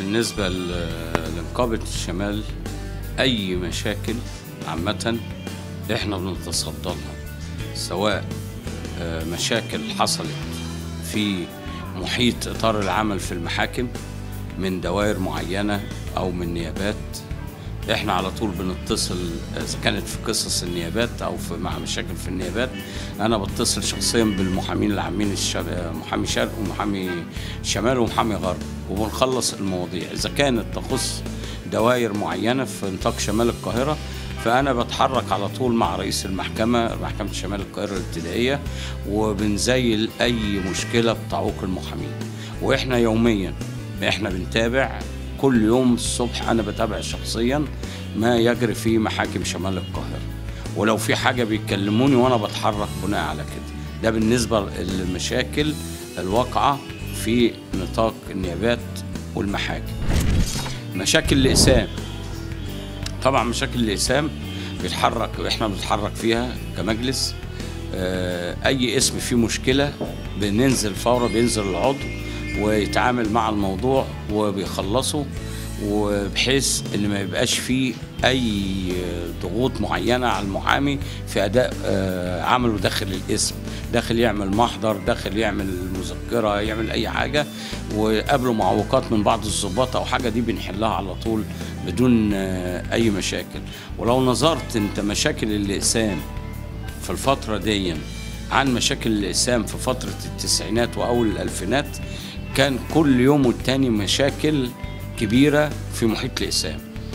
بالنسبة ل- لنقابة الشمال أي مشاكل عامة إحنا بنتصدى لها سواء آه، مشاكل حصلت في محيط إطار العمل في المحاكم من دوائر معينة أو من نيابات احنا على طول بنتصل اذا كانت في قصص النيابات او في مع مشاكل في النيابات انا بتصل شخصيا بالمحامين العامين الشر... محامي شرق ومحامي شمال ومحامي غرب وبنخلص المواضيع اذا كانت تخص دوائر معينه في نطاق شمال القاهره فانا بتحرك على طول مع رئيس المحكمه محكمه شمال القاهره الابتدائيه وبنزيل اي مشكله بتعوق المحامين واحنا يوميا احنا بنتابع كل يوم الصبح انا بتابع شخصيا ما يجري في محاكم شمال القاهره ولو في حاجه بيكلموني وانا بتحرك بناء على كده ده بالنسبه للمشاكل الواقعه في نطاق النيابات والمحاكم مشاكل الاقسام طبعا مشاكل الاقسام بيتحرك احنا بنتحرك فيها كمجلس آه، اي اسم فيه مشكله بننزل فورا بينزل العضو ويتعامل مع الموضوع وبيخلصه وبحيث ان ما يبقاش فيه اي ضغوط معينه على المحامي في اداء آه، عمله داخل الاسم داخل يعمل محضر داخل يعمل مذكره يعمل اي حاجه وقابله معوقات من بعض الضباط او حاجه دي بنحلها على طول بدون آه، اي مشاكل ولو نظرت انت مشاكل الاقسام في الفترة دي عن مشاكل الإقسام في فترة التسعينات وأول الألفينات كان كل يوم والتاني مشاكل كبيرة في محيط الإقسام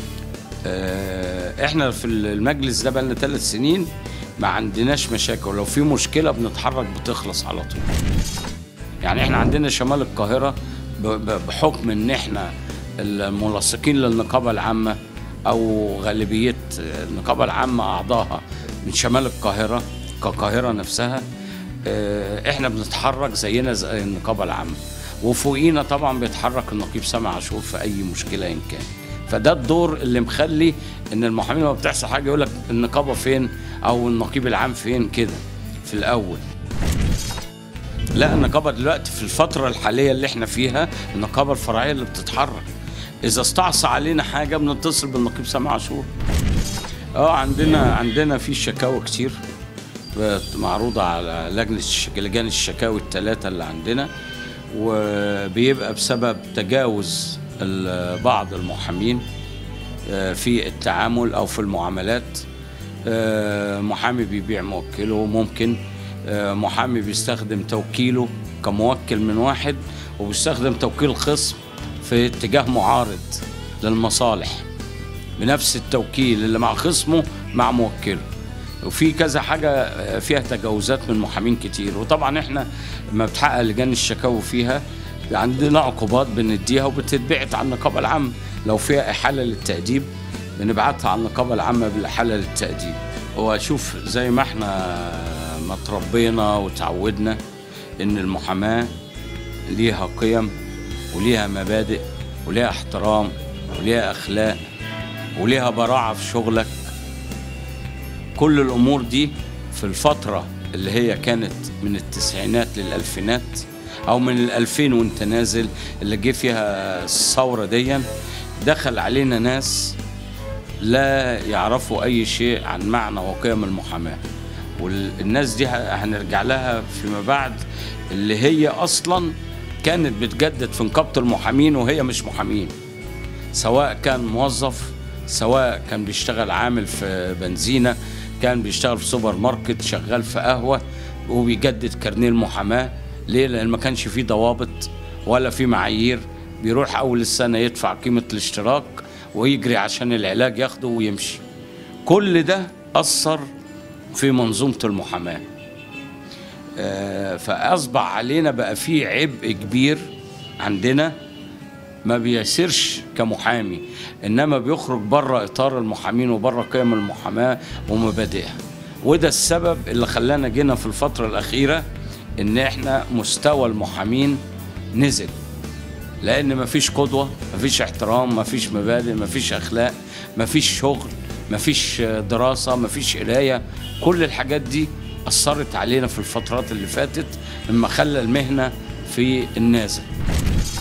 آه، احنا في المجلس ده بقالنا ثلاث سنين ما عندناش مشاكل ولو في مشكلة بنتحرك بتخلص على طول يعني احنا عندنا شمال القاهرة ب- ب- بحكم ان احنا الملاصقين للنقابة العامة او غالبية النقابة العامة اعضائها من شمال القاهرة كقاهرة نفسها اه، احنا بنتحرك زينا زي النقابة العامة وفوقينا طبعا بيتحرك النقيب سامع عاشور في اي مشكلة ان كان فده الدور اللي مخلي ان المحامين لما بتحصل حاجة يقول لك النقابة فين او النقيب العام فين كده في الاول لا النقابه دلوقتي في الفتره الحاليه اللي احنا فيها النقابه الفرعيه اللي بتتحرك اذا استعصى علينا حاجه بنتصل بالنقيب سامع عاشور اه عندنا عندنا في شكاوى كتير بت- معروضه على لجنه الشك... لجان الشكاوي الثلاثه اللي عندنا وبيبقى بسبب تجاوز ال- بعض المحامين آه، في التعامل او في المعاملات آه، محامي بيبيع موكله ممكن آه، محامي بيستخدم توكيله كموكل من واحد وبيستخدم توكيل خصم في اتجاه معارض للمصالح بنفس التوكيل اللي مع خصمه مع موكله وفي كذا حاجة آه، فيها تجاوزات من محامين كتير وطبعا احنا لما بتحقق لجان الشكاوي فيها عندنا عقوبات بنديها وبتتبعت على النقابة العامة لو فيها إحالة للتأديب بنبعتها على النقابة العامة بالإحالة للتأديب هو شوف زي ما احنا ما تربينا وتعودنا إن المحاماة ليها قيم وليها مبادئ وليها احترام وليها أخلاق وليها براعة في شغلك كل الامور دي في الفتره اللي هي كانت من التسعينات للالفينات او من الالفين وانت نازل اللي جه فيها الثوره دي دخل علينا ناس لا يعرفوا اي شيء عن معنى وقيم المحاماه والناس دي ه- هنرجع لها فيما بعد اللي هي اصلا كانت بتجدد في نقابه المحامين وهي مش محامين سواء كان موظف سواء كان بيشتغل عامل في بنزينة كان بيشتغل في سوبر ماركت شغال في قهوة وبيجدد كارنيه المحاماة ليه؟ لأن ما كانش فيه ضوابط ولا فيه معايير بيروح أول السنة يدفع قيمة الاشتراك ويجري عشان العلاج ياخده ويمشي كل ده أثر في منظومة المحاماة آه، فأصبح علينا بقى فيه عبء كبير عندنا ما بيسيرش كمحامي انما بيخرج بره اطار المحامين وبره قيم المحاماه ومبادئها وده السبب اللي خلانا جينا في الفتره الاخيره ان احنا مستوى المحامين نزل لان مفيش قدوه مفيش احترام مفيش مبادئ مفيش اخلاق مفيش شغل مفيش دراسه مفيش قرايه كل الحاجات دي اثرت علينا في الفترات اللي فاتت مما خلى المهنه في النازل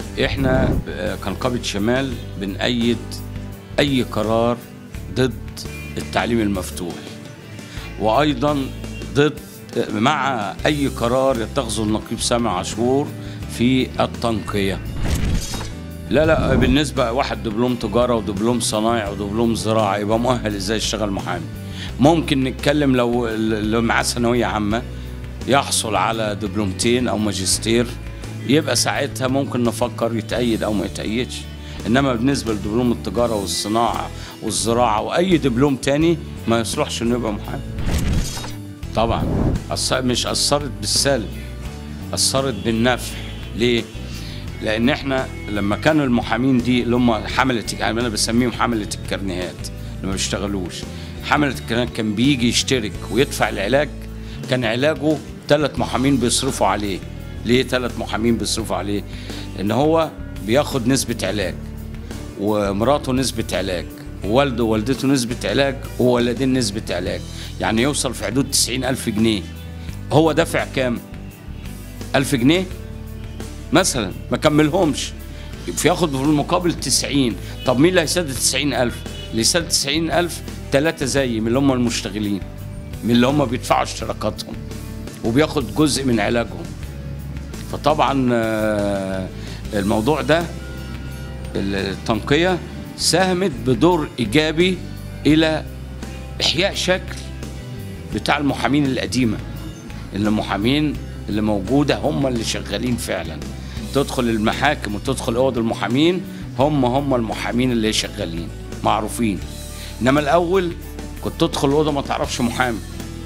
احنا آه، كنقابه شمال بنأيد اي قرار ضد التعليم المفتوح وايضا ضد مع اي قرار يتخذه النقيب سامع عاشور في التنقيه لا لا بالنسبه واحد دبلوم تجاره ودبلوم صنايع ودبلوم زراعه يبقى مؤهل ازاي يشتغل محامي ممكن نتكلم لو اللي معاه ثانويه عامه يحصل على دبلومتين او ماجستير يبقى ساعتها ممكن نفكر يتأيد او ما يتأيدش انما بالنسبه لدبلوم التجاره والصناعه والزراعه واي دبلوم تاني ما يصلحش انه يبقى محامي طبعا أث- مش اثرت بالسلب اثرت بالنفع ليه لان احنا لما كانوا المحامين دي اللي هم حمله يعني انا بسميهم حمله الكرنيهات اللي ما بيشتغلوش حمله الكرنيهات كان بيجي يشترك ويدفع العلاج كان علاجه ثلاث محامين بيصرفوا عليه ليه ثلاث محامين بيصرفوا عليه ان هو بياخد نسبه علاج ومراته نسبة علاج ووالده ووالدته نسبة علاج وولدين نسبة علاج يعني يوصل في حدود 90 ألف جنيه هو دافع كام؟ ألف جنيه مثلا ما كملهمش فياخد في المقابل 90 طب مين اللي هيسدد 90 ألف؟ اللي يسدد 90 ألف ثلاثة زي من اللي هم المشتغلين من اللي هم بيدفعوا اشتراكاتهم وبياخد جزء من علاجهم فطبعا آه، الموضوع ده التنقية ساهمت بدور إيجابي إلى إحياء شكل بتاع المحامين القديمة اللي المحامين اللي موجودة هم اللي شغالين فعلا تدخل المحاكم وتدخل أوض المحامين هم هم المحامين اللي شغالين معروفين إنما الأول كنت تدخل الأوضة ما تعرفش محامي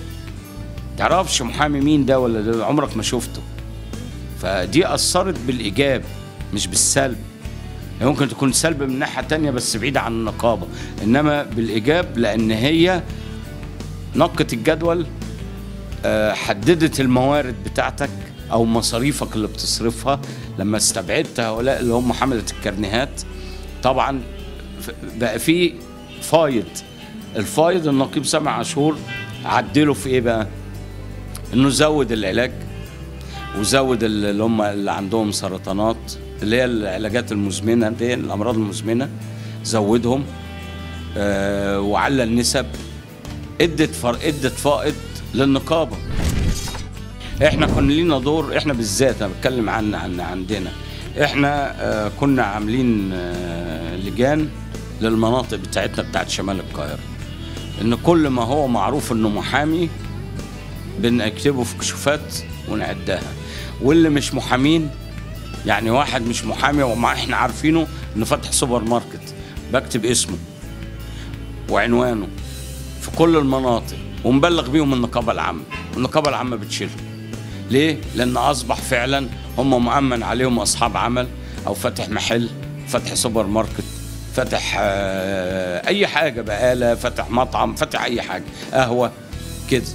تعرفش محامي مين ده ولا ده عمرك ما شفته فدي أثرت بالإيجاب مش بالسلب هي ممكن تكون سلب من ناحية تانية بس بعيدة عن النقابة إنما بالإيجاب لأن هي نقت الجدول آه، حددت الموارد بتاعتك أو مصاريفك اللي بتصرفها لما استبعدت هؤلاء اللي هم حملة الكرنيهات طبعا ف- بقى في فايض الفايض النقيب سامع عاشور عدله في ايه بقى؟ انه زود العلاج وزود ال- اللي هم اللي عندهم سرطانات اللي هي العلاجات المزمنه دي الامراض المزمنه زودهم آه وعلى النسب ادت فر ادت فائض للنقابه احنا كنا لينا دور احنا بالذات انا بتكلم عن عن عندنا احنا آه كنا عاملين آه لجان للمناطق بتاعتنا بتاعت شمال القاهره ان كل ما هو معروف انه محامي بنكتبه في كشوفات ونعدها واللي مش محامين يعني واحد مش محامي وما احنا عارفينه انه فاتح سوبر ماركت بكتب اسمه وعنوانه في كل المناطق ومبلغ بيهم النقابه العامه والنقابه العامه بتشيلهم ليه؟ لان اصبح فعلا هم مؤمن عليهم اصحاب عمل او فاتح محل فاتح سوبر ماركت فاتح آه، اي حاجه بقاله فاتح مطعم فاتح اي حاجه قهوه كده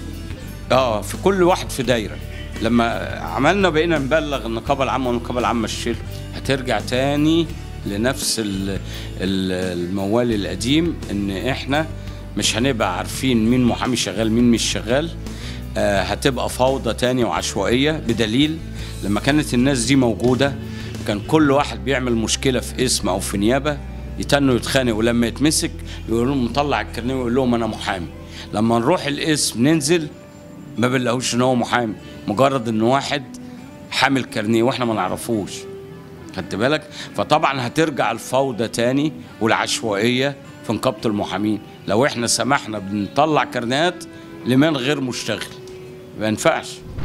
اه في كل واحد في دايره لما عملنا بقينا نبلغ النقابه العامه والنقابه العامه الشيل هترجع تاني لنفس ال- ال- الموال القديم ان احنا مش هنبقى عارفين مين محامي شغال مين مش شغال آه هتبقى فوضى تاني وعشوائيه بدليل لما كانت الناس دي موجوده كان كل واحد بيعمل مشكله في اسم او في نيابه يتنوا يتخانق ولما يتمسك يقول لهم مطلع الكارنيه ويقول لهم انا محامي لما نروح الاسم ننزل ما بنلاقوش ان هو محامي مجرد ان واحد حامل كارنيه واحنا ما نعرفوش خدت بالك فطبعا هترجع الفوضى تاني والعشوائيه في نقابه المحامين لو احنا سمحنا بنطلع كارنيهات لمن غير مشتغل ما ينفعش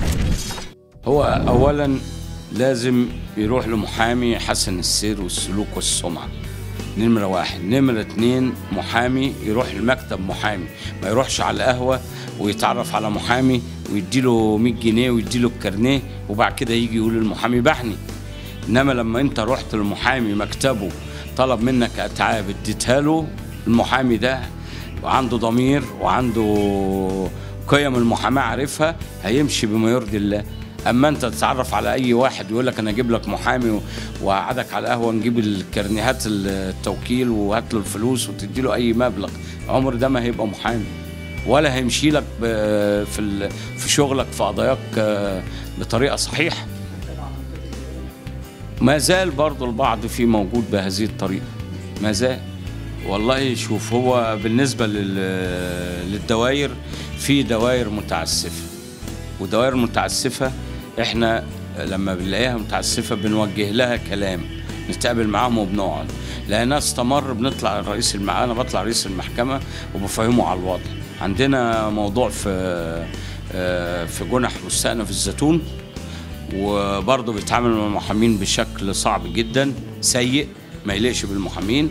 هو اولا لازم يروح لمحامي يحسن السير والسلوك والسمعه نمرة واحد نمرة اتنين محامي يروح المكتب محامي ما يروحش على القهوة ويتعرف على محامي ويديله 100 جنيه ويديله الكارنيه وبعد كده يجي يقول المحامي باعني انما لما انت رحت للمحامي مكتبه طلب منك اتعاب اديتها له المحامي ده وعنده ضمير وعنده قيم المحاماه عارفها هيمشي بما يرضي الله اما انت تتعرف على اي واحد يقول لك انا اجيب لك محامي و- وقعدك على القهوه نجيب الكرنيهات التوكيل وهات له الفلوس وتدي له اي مبلغ عمر ده ما هيبقى محامي ولا هيمشي لك ب- في ال- في شغلك في قضاياك آه، بطريقه صحيحه ما زال برضو البعض فيه موجود بهذه الطريقة ما زال والله شوف هو بالنسبة لل- للدوائر في دوائر متعسفة ودوائر متعسفة احنا لما بنلاقيها متعسفة بنوجه لها كلام نتقابل معاهم وبنقعد لأنها استمر بنطلع رئيس الم... أنا بطلع رئيس المحكمة وبفهمه على الوضع عندنا موضوع في آه، في جنح بستانة في الزيتون وبرضه بيتعامل مع المحامين بشكل صعب جدا سيء ما يليقش بالمحامين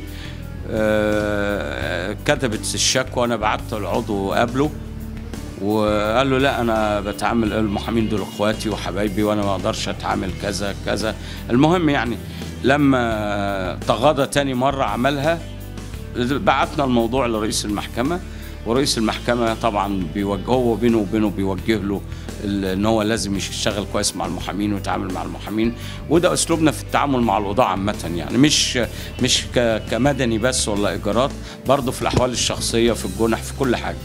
آه، كتبت الشكوى انا بعت العضو قابله وقال له لا انا بتعامل المحامين دول اخواتي وحبايبي وانا ما اقدرش اتعامل كذا كذا المهم يعني لما تغاضى تاني مره عملها بعتنا الموضوع لرئيس المحكمه ورئيس المحكمه طبعا بيوجه هو بينه وبينه بيوجه له ال- ان هو لازم يشتغل كويس مع المحامين ويتعامل مع المحامين وده اسلوبنا في التعامل مع القضاة عامه يعني مش مش ك- كمدني بس ولا ايجارات برضه في الاحوال الشخصيه في الجنح في كل حاجه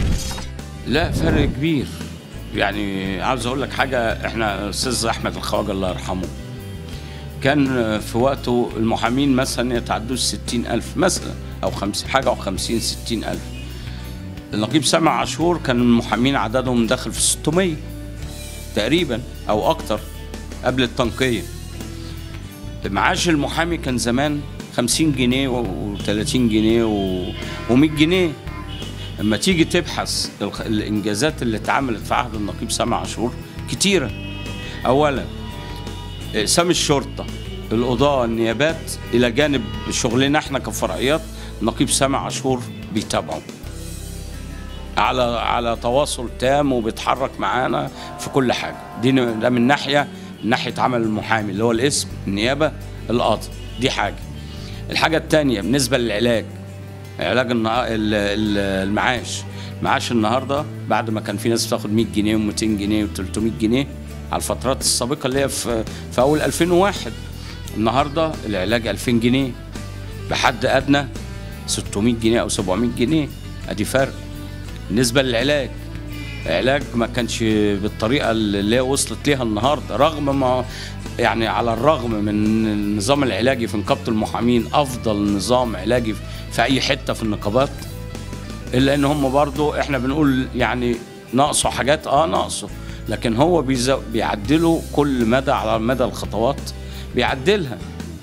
لا فرق كبير يعني عاوز اقول لك حاجه احنا استاذ احمد الخواجه الله يرحمه كان في وقته المحامين مثلا يتعدوا الستين ألف مثلا أو خمسين حاجة أو خمسين ستين ألف النقيب سامع عاشور كان المحامين عددهم داخل في 600 تقريبا أو أكتر قبل التنقية معاش المحامي كان زمان 50 جنيه و30 جنيه و100 جنيه لما تيجي تبحث الخ- الانجازات اللي اتعملت في عهد النقيب سامع عاشور كتيره اولا اقسام الشرطه القضاء النيابات الى جانب شغلنا احنا كفرعيات نقيب سامع عاشور بيتابعه على على تواصل تام وبيتحرك معانا في كل حاجه دي ن- ده من ناحيه من ناحيه عمل المحامي اللي هو الاسم النيابه القاضي دي حاجه الحاجه الثانيه بالنسبه للعلاج علاج النها- ال- ال- المعاش معاش النهارده بعد ما كان في ناس بتاخد 100 جنيه و200 جنيه و300 جنيه على الفترات السابقه اللي هي في في اول 2001 النهارده العلاج 2000 جنيه بحد ادنى 600 جنيه او 700 جنيه ادي فرق بالنسبه للعلاج علاج ما كانش بالطريقه اللي هي وصلت ليها النهارده رغم ما يعني على الرغم من النظام العلاجي في نقابه المحامين افضل نظام علاجي في اي حته في النقابات الا ان هم برضو احنا بنقول يعني ناقصوا حاجات اه ناقصوا لكن هو بيزو بيعدلوا كل مدى على مدى الخطوات بيعدلها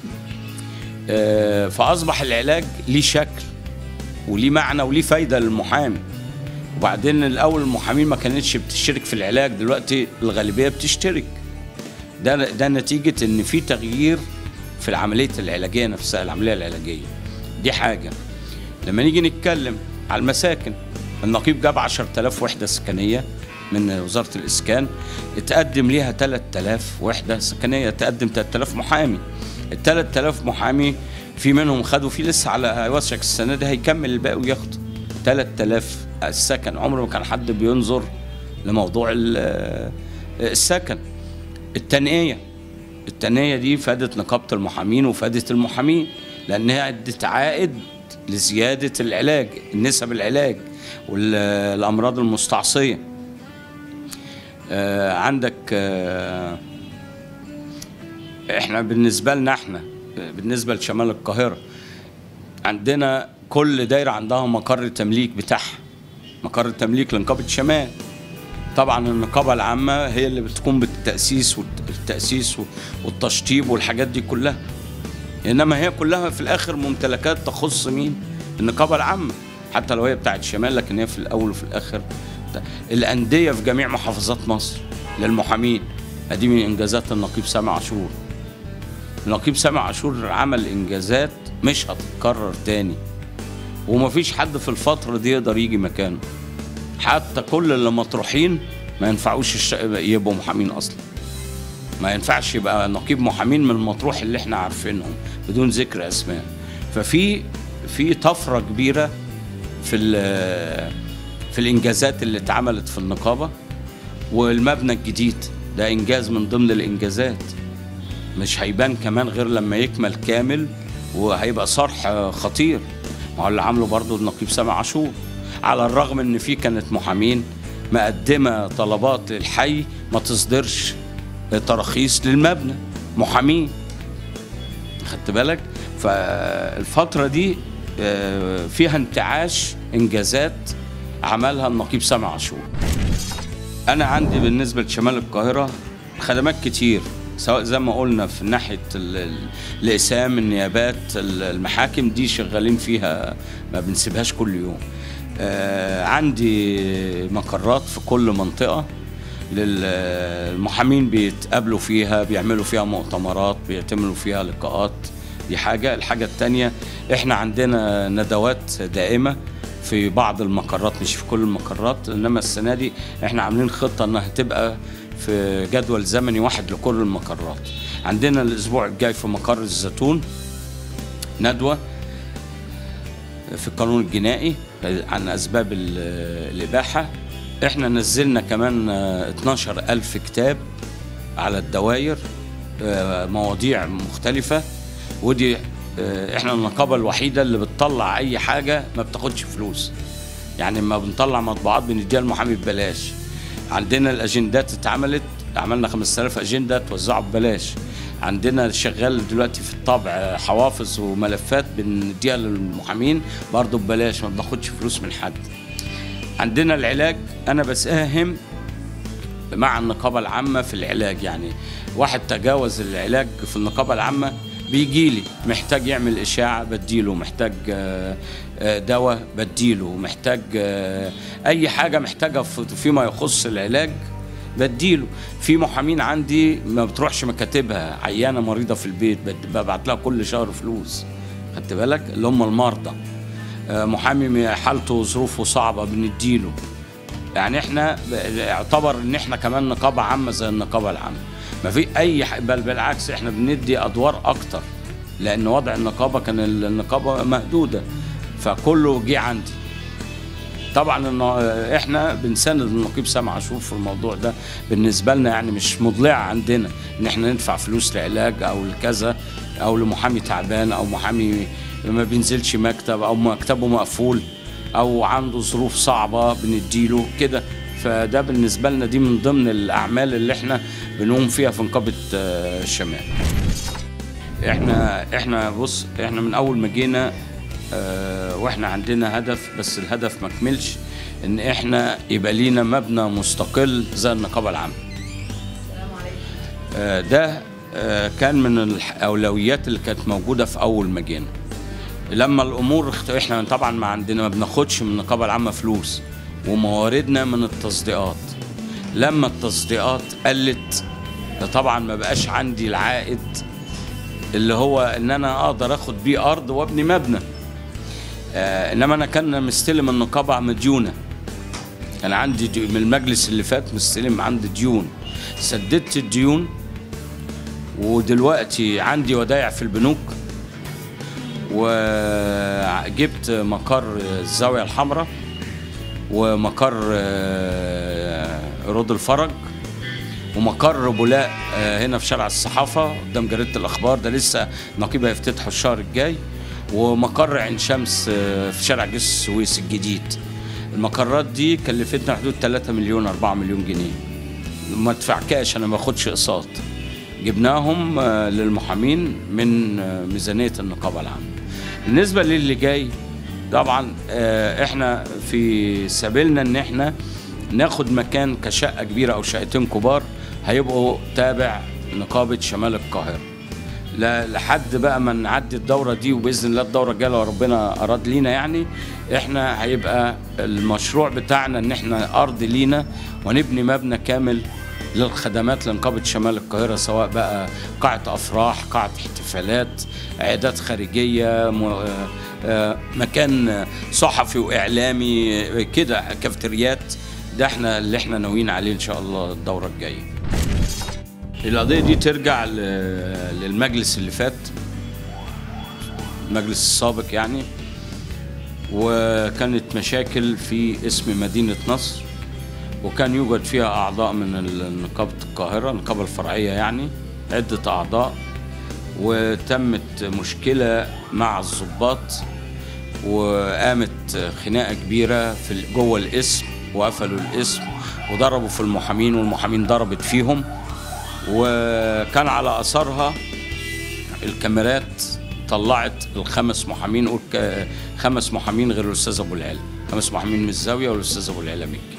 آه فاصبح العلاج ليه شكل وليه معنى وليه فايده للمحامي وبعدين الاول المحامين ما كانتش بتشترك في العلاج دلوقتي الغالبيه بتشترك ده ده نتيجه ان في تغيير في العمليه العلاجيه نفسها العمليه العلاجيه دي حاجه لما نيجي نتكلم على المساكن النقيب جاب 10000 وحده سكنيه من وزاره الاسكان اتقدم ليها 3000 وحده سكنيه تقدم 3000 محامي ال 3000 محامي في منهم خدوا في لسه على وشك السنه دي هيكمل الباقي وياخدوا 3000 السكن عمره ما كان حد بينظر لموضوع ال- السكن التنقيه التنقيه دي فادت نقابه المحامين وفادت المحامين لانها ادت عائد لزياده العلاج نسب العلاج والامراض المستعصيه آه، عندك آه، احنا بالنسبه لنا احنا آه، بالنسبه لشمال القاهره عندنا كل دايره عندها مقر تمليك بتاعها مقر تمليك لنقابه شمال طبعا النقابه العامه هي اللي بتقوم بالتاسيس والتاسيس والتشطيب والحاجات دي كلها انما هي كلها في الاخر ممتلكات تخص مين النقابه العامه حتى لو هي بتاعت شمال لكن هي في الاول وفي الاخر بتاع- الانديه في جميع محافظات مصر للمحامين ادي من انجازات النقيب سامع عاشور النقيب سامع عاشور عمل انجازات مش هتتكرر تاني ومفيش حد في الفتره دي يقدر يجي مكانه حتى كل اللي مطروحين ما ينفعوش الش- يبقوا محامين اصلا ما ينفعش يبقى نقيب محامين من المطروح اللي احنا عارفينهم بدون ذكر اسماء ففي في طفره كبيره في ال- في الانجازات اللي اتعملت في النقابه والمبنى الجديد ده انجاز من ضمن الانجازات مش هيبان كمان غير لما يكمل كامل وهيبقى صرح خطير ما هو اللي عامله برضه النقيب سامع عاشور على الرغم ان في كانت محامين مقدمه طلبات للحي ما تصدرش تراخيص للمبنى محامين خدت بالك فالفتره دي آه، فيها انتعاش انجازات عملها النقيب سامع عاشور انا عندي بالنسبه لشمال القاهره خدمات كتير سواء زي ما قلنا في ناحيه ال- ال- الاقسام النيابات ال- المحاكم دي شغالين فيها ما بنسيبهاش كل يوم آه، عندي مقرات في كل منطقه للمحامين بيتقابلوا فيها بيعملوا فيها مؤتمرات بيعملوا فيها لقاءات دي حاجة الحاجة التانية احنا عندنا ندوات دائمة في بعض المقرات مش في كل المقرات انما السنة دي احنا عاملين خطة انها تبقى في جدول زمني واحد لكل المقرات عندنا الاسبوع الجاي في مقر الزيتون ندوة في القانون الجنائي عن اسباب ال- الاباحة احنا نزلنا كمان آه، 12 ألف كتاب على الدوائر آه، مواضيع مختلفة ودي آه، احنا النقابة الوحيدة اللي بتطلع أي حاجة ما بتاخدش فلوس يعني لما بنطلع مطبوعات بنديها المحامي ببلاش عندنا الأجندات اتعملت عملنا 5000 أجندة توزعوا ببلاش عندنا شغال دلوقتي في الطبع حوافظ وملفات بنديها للمحامين برضه ببلاش ما بناخدش فلوس من حد عندنا العلاج انا بساهم مع النقابه العامه في العلاج يعني واحد تجاوز العلاج في النقابه العامه بيجي لي محتاج يعمل اشاعه بديله محتاج آه، آه، دواء بديله محتاج آه، اي حاجه محتاجها في- فيما يخص العلاج بديله في محامين عندي ما بتروحش مكاتبها عيانه مريضه في البيت بد- ببعت لها كل شهر فلوس خدت بالك اللي هم المرضى آه، محامي حالته وظروفه صعبه بنديله يعني احنا ب- يعتبر ان احنا كمان نقابه عامه زي النقابه العامه ما في اي ح- بل بالعكس احنا بندي ادوار اكتر لان وضع النقابه كان ال- النقابه مهدوده فكله جه عندي طبعا إنه احنا بنساند النقيب سامع عاشور في الموضوع ده بالنسبه لنا يعني مش مضلعه عندنا ان احنا ندفع فلوس لعلاج او لكذا او لمحامي تعبان او محامي ما بينزلش مكتب او مكتبه مقفول او عنده ظروف صعبه بنديله كده فده بالنسبه لنا دي من ضمن الاعمال اللي احنا بنقوم فيها في نقابه آه، الشمال احنا احنا بص احنا من اول ما جينا اه واحنا عندنا هدف بس الهدف ما كملش ان احنا يبقى لينا مبنى مستقل زي النقابه العامه آه ده آه كان من الاولويات اللي كانت موجوده في اول ما جينا لما الامور اخت... احنا طبعا ما عندنا ما بناخدش من النقابه العامه فلوس ومواردنا من التصديقات لما التصديقات قلت طبعا ما بقاش عندي العائد اللي هو ان انا اقدر اخد بيه ارض وابني مبنى آه انما انا كان مستلم النقابه مديونه انا عندي دي من المجلس اللي فات مستلم عندي ديون سددت الديون ودلوقتي عندي ودايع في البنوك وجبت مقر الزاويه الحمراء ومقر آه، رود الفرج ومقر بولاق آه، هنا في شارع الصحافة قدام جريدة الأخبار ده لسه نقيب هيفتتحه الشهر الجاي ومقر عين شمس آه، في شارع جسر السويس الجديد المقرات دي كلفتنا حدود 3 مليون 4 مليون جنيه ما ادفع كاش انا ما باخدش اقساط جبناهم آه، للمحامين من آه، ميزانيه النقابه العامه بالنسبه للي جاي طبعا آه، احنا في سبيلنا ان احنا ناخد مكان كشقه كبيره او شقتين كبار هيبقوا تابع نقابه شمال القاهره لا لحد بقى ما نعدي الدوره دي وباذن الله الدوره الجايه لو ربنا اراد لينا يعني احنا هيبقى المشروع بتاعنا ان احنا ارض لينا ونبني مبنى كامل للخدمات لنقابه شمال القاهره سواء بقى قاعه افراح قاعه احتفالات عيادات خارجيه م- آه، آه، مكان صحفي واعلامي آه، كده كافتريات ده احنا اللي احنا ناويين عليه ان شاء الله الدوره الجايه القضية دي ترجع ل- للمجلس اللي فات المجلس السابق يعني وكانت مشاكل في اسم مدينة نصر وكان يوجد فيها أعضاء من ال- نقابة القاهرة النقابة الفرعية يعني عدة أعضاء وتمت مشكلة مع الضباط وقامت خناقة كبيرة في ال- جوه الاسم وقفلوا الاسم وضربوا في المحامين والمحامين ضربت فيهم وكان على اثرها الكاميرات طلعت الخمس محامين قول ك- خمس محامين غير الاستاذ ابو العلا خمس محامين من الزاويه والاستاذ ابو العلا مكي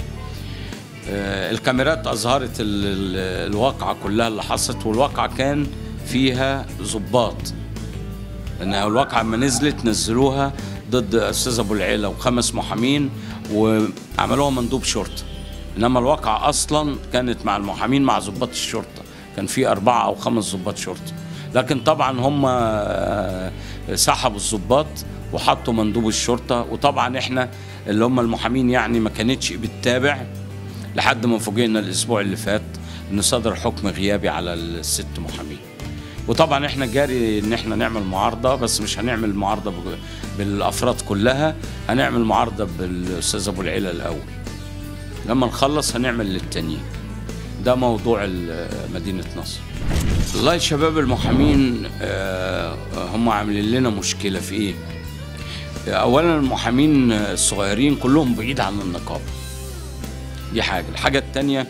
آه، الكاميرات اظهرت ال- ال- الواقعه كلها اللي حصلت والواقعه كان فيها ضباط لان الواقعه لما نزلت نزلوها ضد استاذ ابو العيله وخمس محامين وعملوها مندوب شرطه انما الواقعه اصلا كانت مع المحامين مع ضباط الشرطه كان في اربعه او خمس ضباط شرطه لكن طبعا هم آه، سحبوا الضباط وحطوا مندوب الشرطه وطبعا احنا اللي هم المحامين يعني ما كانتش بتتابع لحد ما فوجئنا الاسبوع اللي فات ان صدر حكم غيابي على الست محامين وطبعا احنا جاري ان احنا نعمل معارضه بس مش هنعمل معارضه بج- بالافراد كلها هنعمل معارضه بالاستاذ ابو العلا الاول لما نخلص هنعمل للتانيين ده موضوع ال- مدينه نصر والله شباب المحامين آه، هم عاملين لنا مشكله في ايه اولا المحامين الصغيرين كلهم بعيد عن النقابه دي حاجه الحاجه التانيه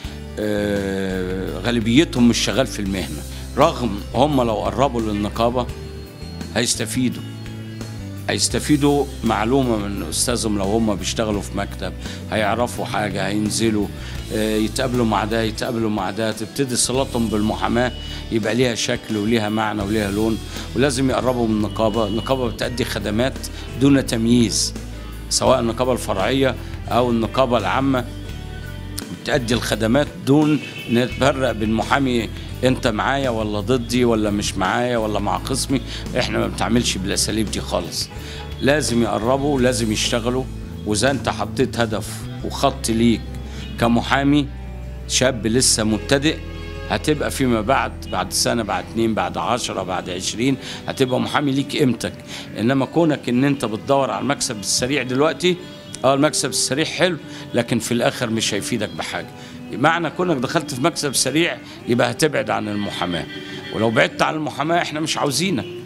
آه، غالبيتهم مش شغال في المهنه رغم هم لو قربوا للنقابه هيستفيدوا هيستفيدوا معلومة من أستاذهم لو هم بيشتغلوا في مكتب هيعرفوا حاجة هينزلوا آه، يتقابلوا مع ده يتقابلوا مع ده تبتدي صلاتهم بالمحاماة يبقى ليها شكل وليها معنى وليها لون ولازم يقربوا من النقابة النقابة بتأدي خدمات دون تمييز سواء النقابة الفرعية أو النقابة العامة بتأدي الخدمات دون نتفرق بين محامي انت معايا ولا ضدي ولا مش معايا ولا مع خصمي احنا ما بنتعاملش بالاساليب دي خالص لازم يقربوا لازم يشتغلوا واذا انت حطيت هدف وخط ليك كمحامي شاب لسه مبتدئ هتبقى فيما بعد بعد سنة بعد اتنين بعد عشرة بعد عشرين هتبقى محامي ليك قيمتك انما كونك ان انت بتدور على المكسب السريع دلوقتي اه المكسب السريع حلو لكن في الاخر مش هيفيدك بحاجه معنى كونك دخلت في مكسب سريع يبقى هتبعد عن المحاماه ولو بعدت عن المحاماه احنا مش عاوزينك